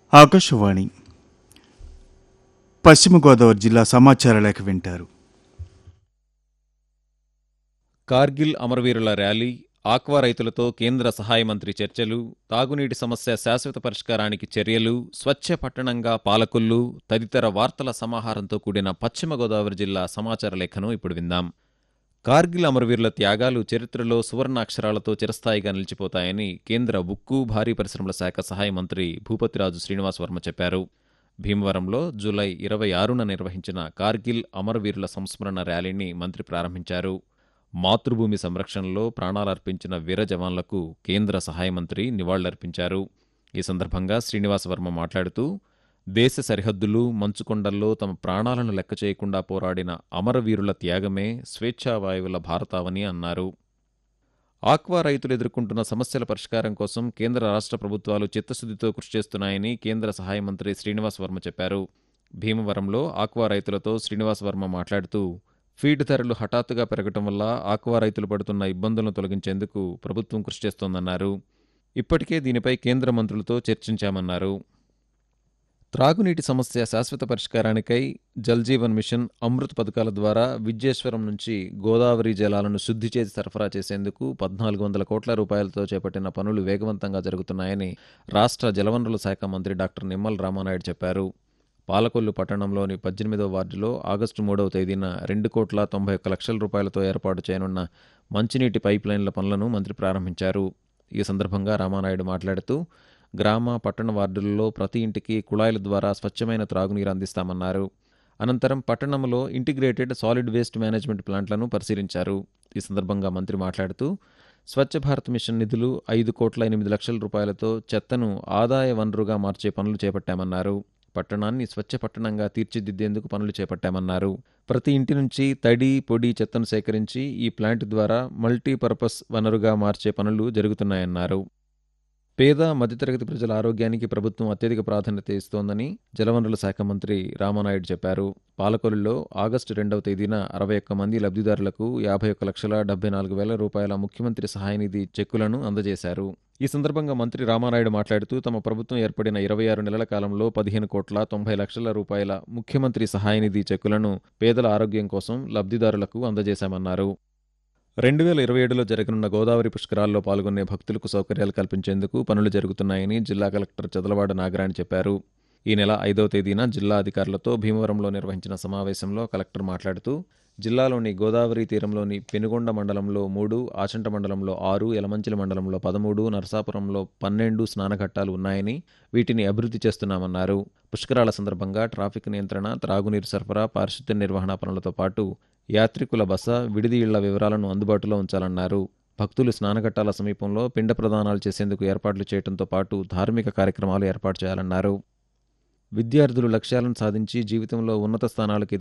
ఆకాశవాణి పశ్చిమ గోదావరి జిల్లా సమాచార లేఖ వింటారు కార్గిల్ అమరవీరుల ర్యాలీ ఆక్వా రైతులతో కేంద్ర సహాయ మంత్రి చర్చలు తాగునీటి సమస్య శాశ్వత పరిష్కారానికి చర్యలు స్వచ్ఛ పట్టణంగా పాలకొల్లు తదితర వార్తల సమాహారంతో కూడిన పశ్చిమ గోదావరి జిల్లా సమాచార లేఖను ఇప్పుడు విందాం కార్గిల్ అమరవీరుల త్యాగాలు చరిత్రలో సువర్ణాక్షరాలతో చిరస్థాయిగా నిలిచిపోతాయని కేంద్ర ఉక్కు భారీ పరిశ్రమల శాఖ సహాయ మంత్రి భూపతిరాజు శ్రీనివాస్ వర్మ చెప్పారు భీమవరంలో జూలై ఇరవై ఆరున నిర్వహించిన కార్గిల్ అమరవీరుల సంస్మరణ ర్యాలీని మంత్రి ప్రారంభించారు మాతృభూమి సంరక్షణలో ప్రాణాలర్పించిన వీర జవాన్లకు కేంద్ర సహాయ మంత్రి నివాళులర్పించారు ఈ సందర్భంగా శ్రీనివాస్ వర్మ మాట్లాడుతూ దేశ సరిహద్దులు మంచుకొండల్లో తమ ప్రాణాలను లెక్క చేయకుండా పోరాడిన అమరవీరుల త్యాగమే స్వేచ్ఛావాయువుల భారతావని అన్నారు ఆక్వా రైతులు ఎదుర్కొంటున్న సమస్యల పరిష్కారం కోసం కేంద్ర రాష్ట్ర ప్రభుత్వాలు చిత్తశుద్ధితో కృషి చేస్తున్నాయని కేంద్ర సహాయ మంత్రి శ్రీనివాస్ వర్మ చెప్పారు భీమవరంలో ఆక్వా రైతులతో శ్రీనివాస్ వర్మ మాట్లాడుతూ ఫీడ్ ధరలు హఠాత్తుగా పెరగటం వల్ల ఆక్వా రైతులు పడుతున్న ఇబ్బందులను తొలగించేందుకు ప్రభుత్వం కృషి చేస్తోందన్నారు ఇప్పటికే దీనిపై కేంద్ర మంత్రులతో చర్చించామన్నారు త్రాగునీటి సమస్య శాశ్వత పరిష్కారానికై జల్ జీవన్ మిషన్ అమృత్ పథకాల ద్వారా విద్యేశ్వరం నుంచి గోదావరి జలాలను శుద్ధి చేసి సరఫరా చేసేందుకు పద్నాలుగు వందల కోట్ల రూపాయలతో చేపట్టిన పనులు వేగవంతంగా జరుగుతున్నాయని రాష్ట్ర జలవనరుల శాఖ మంత్రి డాక్టర్ నిమ్మల రామానాయుడు చెప్పారు పాలకొల్లు పట్టణంలోని పద్దెనిమిదవ వార్డులో ఆగస్టు మూడవ తేదీన రెండు కోట్ల తొంభై ఒక్క లక్షల రూపాయలతో ఏర్పాటు చేయనున్న మంచినీటి పైప్ లైన్ల పనులను మంత్రి ప్రారంభించారు ఈ సందర్భంగా రామానాయుడు మాట్లాడుతూ గ్రామ పట్టణ వార్డులలో ప్రతి ఇంటికి కుళాయిల ద్వారా స్వచ్ఛమైన త్రాగునీరు అందిస్తామన్నారు అనంతరం పట్టణంలో ఇంటిగ్రేటెడ్ సాలిడ్ వేస్ట్ మేనేజ్మెంట్ ప్లాంట్లను పరిశీలించారు ఈ సందర్భంగా మంత్రి మాట్లాడుతూ స్వచ్ఛ భారత్ మిషన్ నిధులు ఐదు కోట్ల ఎనిమిది లక్షల రూపాయలతో చెత్తను ఆదాయ వనరుగా మార్చే పనులు చేపట్టామన్నారు పట్టణాన్ని స్వచ్ఛ పట్టణంగా తీర్చిదిద్దేందుకు పనులు చేపట్టామన్నారు ప్రతి ఇంటి నుంచి తడి పొడి చెత్తను సేకరించి ఈ ప్లాంట్ ద్వారా మల్టీపర్పస్ వనరుగా మార్చే పనులు జరుగుతున్నాయన్నారు పేద మధ్యతరగతి ప్రజల ఆరోగ్యానికి ప్రభుత్వం అత్యధిక ప్రాధాన్యత ఇస్తోందని జలవనరుల శాఖ మంత్రి రామానాయుడు చెప్పారు పాలకొల్లులో ఆగస్టు రెండవ తేదీన అరవై ఒక్క మంది లబ్ధిదారులకు యాభై ఒక్క లక్షల డెబ్బై నాలుగు వేల రూపాయల ముఖ్యమంత్రి సహాయనిధి చెక్కులను అందజేశారు ఈ సందర్భంగా మంత్రి రామానాయుడు మాట్లాడుతూ తమ ప్రభుత్వం ఏర్పడిన ఇరవై ఆరు నెలల కాలంలో పదిహేను కోట్ల తొంభై లక్షల రూపాయల ముఖ్యమంత్రి సహాయనిధి చెక్కులను పేదల ఆరోగ్యం కోసం లబ్ధిదారులకు అందజేశామన్నారు రెండు వేల ఇరవై ఏడులో జరగనున్న గోదావరి పుష్కరాల్లో పాల్గొనే భక్తులకు సౌకర్యాలు కల్పించేందుకు పనులు జరుగుతున్నాయని జిల్లా కలెక్టర్ చదలవాడ నాగరాణి చెప్పారు ఈ నెల ఐదవ తేదీన జిల్లా అధికారులతో భీమవరంలో నిర్వహించిన సమావేశంలో కలెక్టర్ మాట్లాడుతూ జిల్లాలోని గోదావరి తీరంలోని పెనుగొండ మండలంలో మూడు ఆచంట మండలంలో ఆరు యలమంచిలి మండలంలో పదమూడు నరసాపురంలో పన్నెండు స్నానఘట్టాలు ఉన్నాయని వీటిని అభివృద్ధి చేస్తున్నామన్నారు పుష్కరాల సందర్భంగా ట్రాఫిక్ నియంత్రణ త్రాగునీరు సరఫరా పారిశుద్ధ్య నిర్వహణ పనులతో పాటు యాత్రికుల బస విడిది ఇళ్ల వివరాలను అందుబాటులో ఉంచాలన్నారు భక్తులు స్నానఘట్టాల సమీపంలో పిండ ప్రదానాలు చేసేందుకు ఏర్పాట్లు చేయడంతో పాటు ధార్మిక కార్యక్రమాలు ఏర్పాటు చేయాలన్నారు విద్యార్థులు లక్ష్యాలను సాధించి జీవితంలో ఉన్నత స్థానాలకు